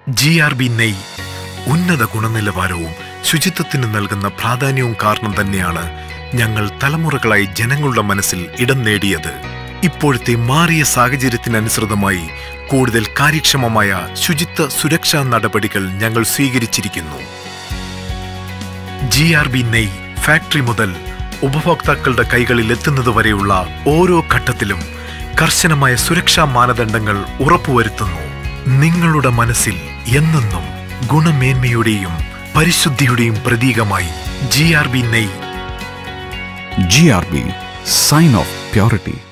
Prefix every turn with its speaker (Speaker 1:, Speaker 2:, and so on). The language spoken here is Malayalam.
Speaker 1: ജി ആർ ബി നെയ് ഉന്നത ഗുണനിലവാരവും ശുചിത്വത്തിന് നൽകുന്ന പ്രാധാന്യവും കാരണം തന്നെയാണ് ഞങ്ങൾ തലമുറകളായി ജനങ്ങളുടെ മനസ്സിൽ ഇടം നേടിയത് ഇപ്പോഴത്തെ മാറിയ സാഹചര്യത്തിനനുസൃതമായി കൂടുതൽ കാര്യക്ഷമമായ ശുചിത്വ സുരക്ഷാ നടപടികൾ ഞങ്ങൾ സ്വീകരിച്ചിരിക്കുന്നു ജി ആർ ബി നെയ് ഫാക്ടറി മുതൽ ഉപഭോക്താക്കളുടെ കൈകളിൽ എത്തുന്നതുവരെയുള്ള ഓരോ ഘട്ടത്തിലും കർശനമായ സുരക്ഷാ മാനദണ്ഡങ്ങൾ ഉറപ്പുവരുത്തുന്നു നിങ്ങളുടെ മനസ്സിൽ എന്നെന്നും ഗുണമേന്മയുടെയും പരിശുദ്ധിയുടെയും പ്രതീകമായി ജി ആർ ബി നെയ്
Speaker 2: GRB, sign of purity.